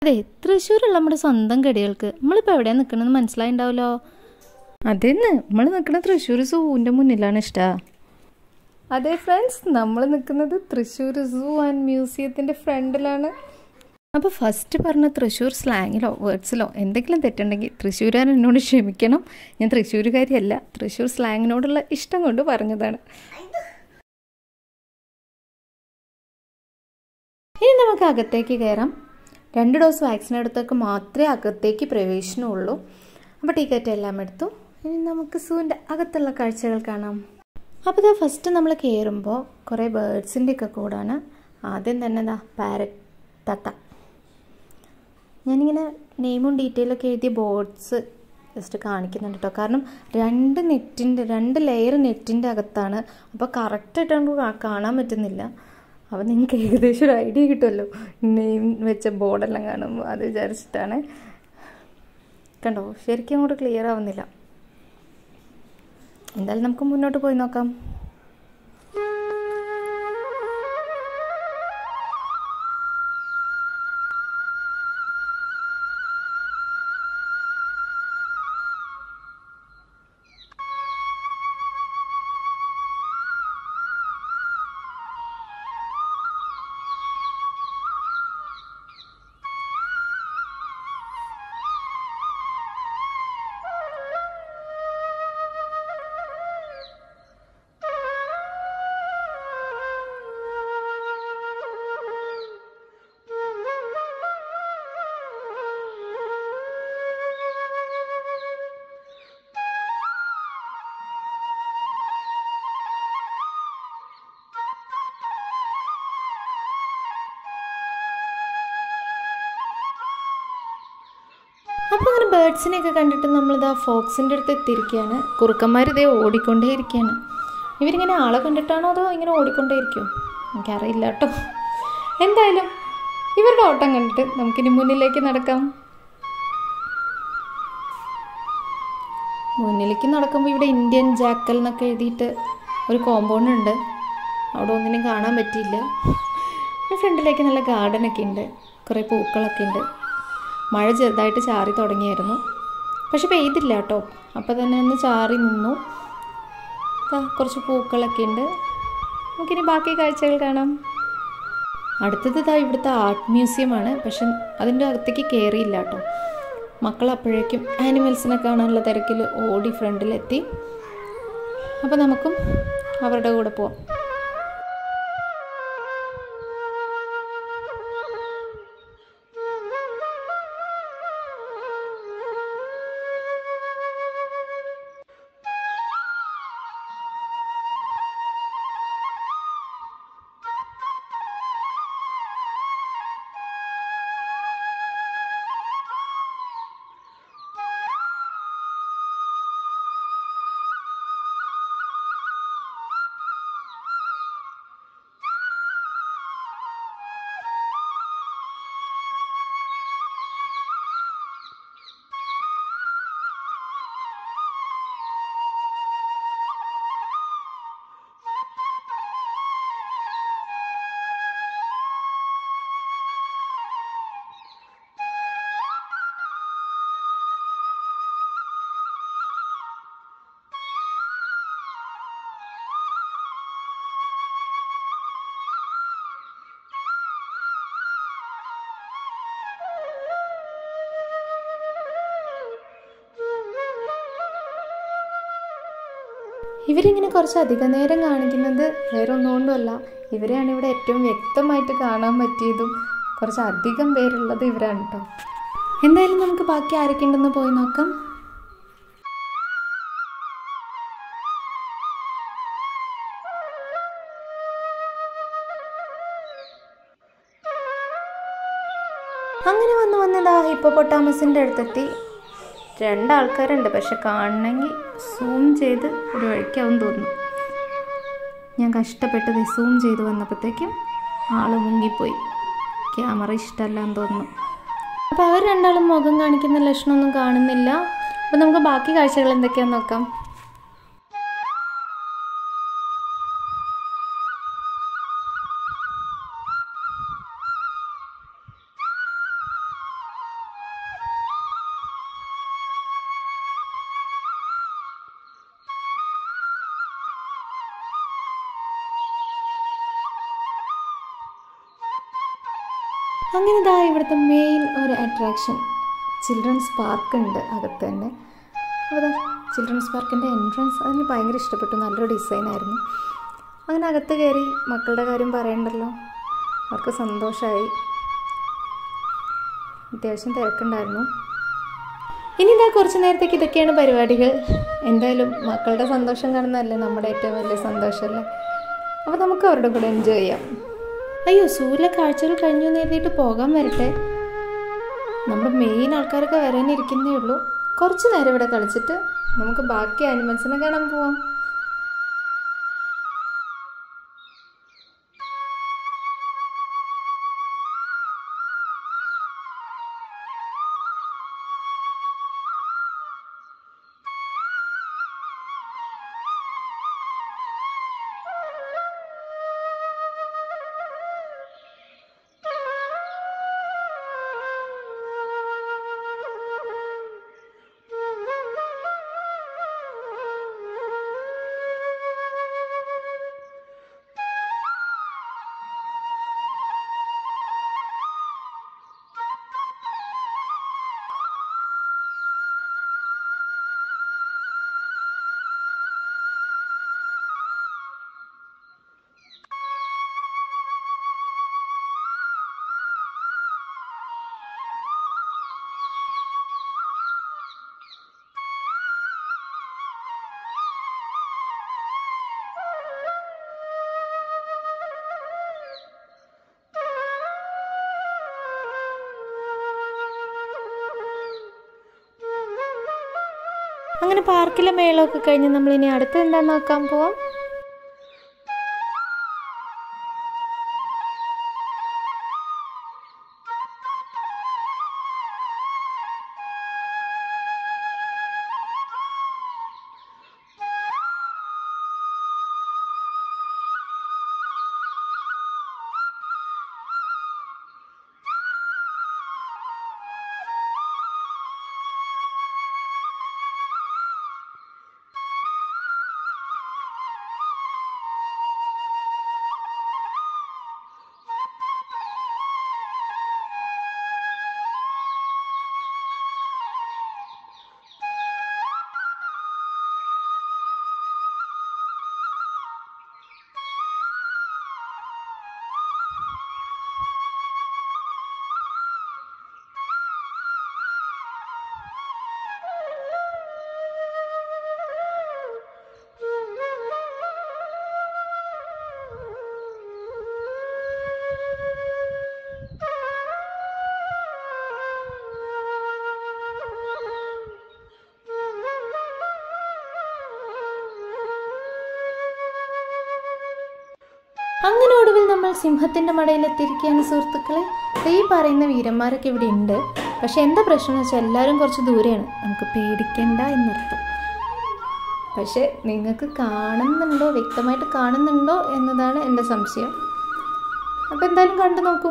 അതെ തൃശ്ശൂരുള്ള നമ്മുടെ സ്വന്തം കടികൾക്ക് നമ്മളിപ്പോൾ എവിടെയാണ് നിൽക്കണമെന്ന് മനസ്സിലായിണ്ടാവല്ലോ അതെന്ന് നമ്മൾ നിൽക്കുന്നത് തൃശ്ശൂർ സൂവിൻ്റെ മുന്നിലാണ് ഇഷ്ടാ അതെ ഫ്രണ്ട്സ് നമ്മൾ നിൽക്കുന്നത് തൃശ്ശൂർ സൂ ആൻഡ് മ്യൂസിയത്തിൻ്റെ ഫ്രണ്ടിലാണ് അപ്പോൾ ഫസ്റ്റ് പറഞ്ഞ തൃശ്ശൂർ സ്ലാങ്ങിലോ വേർഡ്സിലോ എന്തെങ്കിലും തെറ്റുണ്ടെങ്കിൽ തൃശ്ശൂരുകാരൻ എന്നോട് ക്ഷമിക്കണം ഞാൻ തൃശ്ശൂരുകാരിയല്ല തൃശ്ശൂർ സ്ലാങ്ങിനോടുള്ള ഇഷ്ടം കൊണ്ട് പറഞ്ഞതാണ് ഇനി നമുക്ക് അകത്തേക്ക് കയറാം രണ്ട് ഡോസ് വാക്സിൻ എടുത്തൊക്കെ മാത്രമേ അകത്തേക്ക് പ്രവേശനമുള്ളൂ അപ്പോൾ ടിക്കറ്റ് എല്ലാം എടുത്തു ഇനി നമുക്ക് സൂവിൻ്റെ അകത്തുള്ള കാഴ്ചകൾ കാണാം അപ്പോൾ ഇതാ ഫസ്റ്റ് നമ്മൾ കയറുമ്പോൾ കുറേ ബേർഡ്സിൻ്റെ ഒക്കെ കൂടാണ് ആദ്യം തന്നെ ഇതാ പാരറ്റ് തത്ത ഞാനിങ്ങനെ നെയിമും ഡീറ്റെയിലൊക്കെ എഴുതിയ ബോർഡ്സ് ജസ്റ്റ് കാണിക്കുന്നുണ്ട് കേട്ടോ കാരണം രണ്ട് നെറ്റിൻ്റെ രണ്ട് ലെയർ നെറ്റിൻ്റെ അകത്താണ് അപ്പോൾ കറക്റ്റായിട്ട് നമുക്ക് കാണാൻ പറ്റുന്നില്ല അപ്പോൾ നിങ്ങൾക്ക് ഏകദേശം ഒരു ഐഡിയ കിട്ടുമല്ലോ നെയിം വെച്ച ബോർഡെല്ലാം കാണുമ്പോൾ അത് വിചാരിച്ചിട്ടാണ് കണ്ടോ ശരിക്കും അങ്ങോട്ട് ക്ലിയർ ആവുന്നില്ല എന്തായാലും നമുക്ക് മുന്നോട്ട് പോയി നോക്കാം അപ്പോൾ അങ്ങനെ ബേർഡ്സിനെയൊക്കെ കണ്ടിട്ട് നമ്മളിതാ ഫോക്സിൻ്റെ അടുത്ത് എത്തിയിരിക്കുകയാണ് കുറുക്കന്മാർ ഇതേ ഓടിക്കൊണ്ടേ ഇരിക്കുകയാണ് ഇവരിങ്ങനെ ആളെ കണ്ടിട്ടാണോ അതോ ഇങ്ങനെ ഓടിക്കൊണ്ടേ ഇരിക്കുമോ എനിക്കറിയില്ല കേട്ടോ എന്തായാലും ഇവരുടെ ഓട്ടം കണ്ടിട്ട് നമുക്കിനി മുന്നിലേക്ക് നടക്കാം മുന്നിലേക്ക് നടക്കുമ്പോൾ ഇവിടെ ഇന്ത്യൻ ജാക്കൽ എന്നൊക്കെ എഴുതിയിട്ട് ഒരു കോമ്പൗണ്ട് ഉണ്ട് അവിടെ ഒന്നിനും കാണാൻ പറ്റിയില്ല ഫ്രണ്ടിലേക്ക് നല്ല ഗാർഡനൊക്കെ ഉണ്ട് കുറേ പൂക്കളൊക്കെ ഉണ്ട് മഴ ചെറുതായിട്ട് ചാറി തുടങ്ങിയായിരുന്നു പക്ഷെ പെയ്തില്ല കേട്ടോ അപ്പോൾ തന്നെ ഒന്ന് ചാറി നിന്നു കുറച്ച് പൂക്കളൊക്കെ ഉണ്ട് നമുക്കിനി ബാക്കി കാഴ്ചകൾ കാണാം അടുത്തത് ഇതാ ഇവിടുത്തെ ആർട്ട് മ്യൂസിയമാണ് പക്ഷെ അതിൻ്റെ അകത്തേക്ക് കയറിയില്ല കേട്ടോ മക്കൾ അപ്പോഴേക്കും ആനിമൽസിനെ കാണാനുള്ള തിരക്കിൽ ഓടി ഫ്രണ്ടിലെത്തി അപ്പോൾ നമുക്കും അവരുടെ കൂടെ പോവാം ഇവരിങ്ങനെ കുറച്ച് അധിക നേരം കാണിക്കുന്നത് വേറെ ഒന്നുകൊണ്ടുമല്ല ഇവരെയാണ് ഇവിടെ ഏറ്റവും വ്യക്തമായിട്ട് കാണാൻ പറ്റിയതും കുറച്ച് അധികം പേരുള്ളത് ഇവരാണ് കേട്ടോ എന്തായാലും നമുക്ക് ബാക്കി ആരൊക്കെ ഉണ്ടെന്ന് പോയി നോക്കാം അങ്ങനെ വന്ന് വന്നതാ ഹിപ്പോപ്പൊട്ടാമസിൻ്റെ അടുത്തെത്തി രണ്ടാൾക്കാരുണ്ട് പക്ഷെ കാണണമെങ്കിൽ സൂം ചെയ്ത് ഒരു വഴിക്കാവും തോന്നുന്നു ഞാൻ കഷ്ടപ്പെട്ടത് സൂം ചെയ്ത് വന്നപ്പോഴത്തേക്കും ആൾ മുങ്ങിപ്പോയി ക്യാമറ ഇഷ്ടമല്ല എന്ന് തോന്നുന്നു അപ്പോൾ അവർ രണ്ടാളും മുഖം കാണിക്കുന്ന ലക്ഷണമൊന്നും കാണുന്നില്ല അപ്പോൾ നമുക്ക് ബാക്കി കാഴ്ചകൾ എന്തൊക്കെയാണെന്ന് നോക്കാം അങ്ങനെ ഇതാ ഇവിടുത്തെ മെയിൻ ഒരു അട്രാക്ഷൻ ചിൽഡ്രൻസ് പാർക്ക് ഉണ്ട് അകത്ത് തന്നെ അപ്പോൾ ഇതാ ചിൽഡ്രൻസ് പാർക്കിൻ്റെ എൻട്രൻസ് അതിന് ഭയങ്കര ഇഷ്ടപ്പെട്ടു നല്ലൊരു ഡിസൈനായിരുന്നു അങ്ങനെ അകത്ത് കയറി മക്കളുടെ കാര്യം പറയണ്ടല്ലോ അവർക്ക് സന്തോഷമായി അത്യാവശ്യം തിരക്കുണ്ടായിരുന്നു ഇനി ഇതാ കുറച്ച് നേരത്തേക്ക് ഇതൊക്കെയാണ് പരിപാടികൾ എന്തായാലും മക്കളുടെ സന്തോഷം കാണുന്നതല്ലേ നമ്മുടെ ഏറ്റവും വലിയ സന്തോഷമല്ലേ അപ്പോൾ നമുക്ക് അവരുടെ കൂടെ എൻജോയ് ചെയ്യാം അയ്യോ സൂര്യ കാഴ്ചകൾ കഴിഞ്ഞു എന്ന് എഴുതിയിട്ട് പോകാൻ വരട്ടെ നമ്മുടെ മെയിൻ ആൾക്കാരൊക്കെ വരാനിരിക്കുന്നേ ഉള്ളൂ കുറച്ച് നേരം ഇവിടെ കളിച്ചിട്ട് നമുക്ക് ബാക്കി ആനിമൽസിനെ കാണാൻ പോവാം അങ്ങനെ പാർക്കിലെ മേളമൊക്കെ കഴിഞ്ഞ് നമ്മൾ ഇനി അടുത്ത് എന്താന്ന് നോക്കാൻ പോവാം അങ്ങനെ ഒടുവിൽ നമ്മൾ സിംഹത്തിന്റെ മടയിൽ എത്തിയിരിക്കുകയാണ് സുഹൃത്തുക്കളെ ദേ ഈ പറയുന്ന വീരന്മാരൊക്കെ ഇവിടെ ഉണ്ട് പക്ഷെ എന്താ പ്രശ്നം എന്ന് വെച്ചാൽ എല്ലാവരും കുറച്ച് ദൂരെയാണ് നമുക്ക് പേടിക്കണ്ട എന്നർത്ഥം പക്ഷെ നിങ്ങൾക്ക് കാണുന്നുണ്ടോ വ്യക്തമായിട്ട് കാണുന്നുണ്ടോ എന്നതാണ് എൻ്റെ സംശയം അപ്പോൾ എന്തായാലും കണ്ടു നോക്കൂ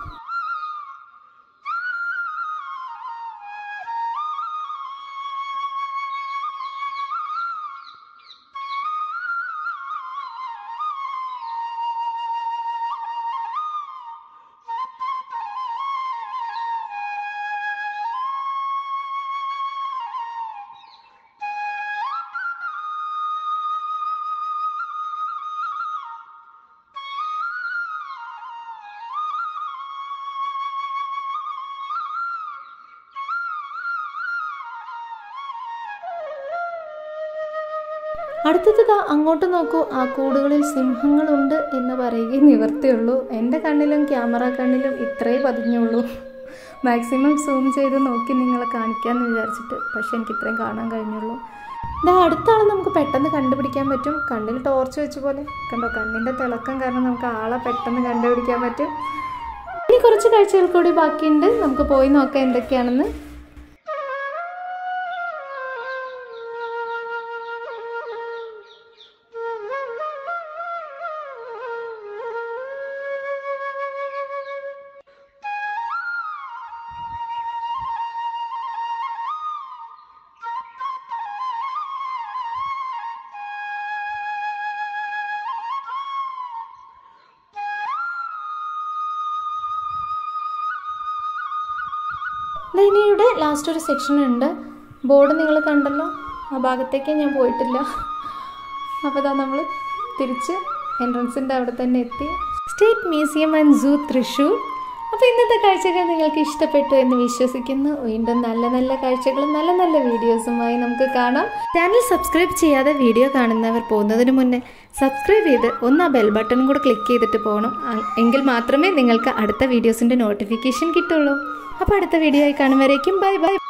അടുത്തത് അങ്ങോട്ട് നോക്കൂ ആ കൂടുകളിൽ സിംഹങ്ങളുണ്ട് എന്ന് പറയുകയും നിവർത്തിയുള്ളൂ എൻ്റെ കണ്ണിലും ക്യാമറ കണ്ണിലും ഇത്രേ പതിഞ്ഞുള്ളൂ മാക്സിമം സൂം ചെയ്ത് നോക്കി നിങ്ങളെ കാണിക്കാമെന്ന് വിചാരിച്ചിട്ട് പക്ഷെ എനിക്ക് ഇത്രയും കാണാൻ കഴിഞ്ഞുള്ളൂ ഇതാ അടുത്ത ആളെ നമുക്ക് പെട്ടെന്ന് കണ്ടുപിടിക്കാൻ പറ്റും കണ്ണിൽ ടോർച്ച് വെച്ച പോലെ കണ്ടോ കണ്ണിൻ്റെ തിളക്കം കാരണം നമുക്ക് ആളെ പെട്ടെന്ന് കണ്ടുപിടിക്കാൻ പറ്റും ഇനി കുറച്ച് കാഴ്ചകൾ കൂടി ബാക്കിയുണ്ട് നമുക്ക് പോയി നോക്കാം എന്തൊക്കെയാണെന്ന് ഇനിയുടെ ലാസ്റ്റ് ഒരു സെക്ഷൻ ഉണ്ട് ബോർഡ് നിങ്ങൾ കണ്ടല്ലോ ആ ഭാഗത്തേക്ക് ഞാൻ പോയിട്ടില്ല അപ്പോൾ ഇതാ നമ്മൾ തിരിച്ച് എൻട്രൻസിൻ്റെ അവിടെ തന്നെ എത്തി state museum and zoo Thrissur അപ്പോൾ ഇന്നത്തെ കാഴ്ചകൾ നിങ്ങൾക്ക് ഇഷ്ടപ്പെട്ടു എന്ന് വിശ്വസിക്കുന്നു വീണ്ടും നല്ല നല്ല കാഴ്ചകളും നല്ല നല്ല വീഡിയോസുമായി നമുക്ക് കാണാം ചാനൽ സബ്സ്ക്രൈബ് ചെയ്യാതെ വീഡിയോ കാണുന്നവർ പോകുന്നതിന് മുന്നേ സബ്സ്ക്രൈബ് ചെയ്ത് ഒന്ന് ആ ബെൽ ബട്ടൺ കൂടെ ക്ലിക്ക് ചെയ്തിട്ട് പോകണം ആ- എങ്കിൽ മാത്രമേ നിങ്ങൾക്ക് അടുത്ത വീഡിയോസിൻ്റെ നോട്ടിഫിക്കേഷൻ കിട്ടുള്ളൂ അപ്പോൾ അടുത്ത വീഡിയോ ആയി കാണും വരേക്കും ബൈ ബൈ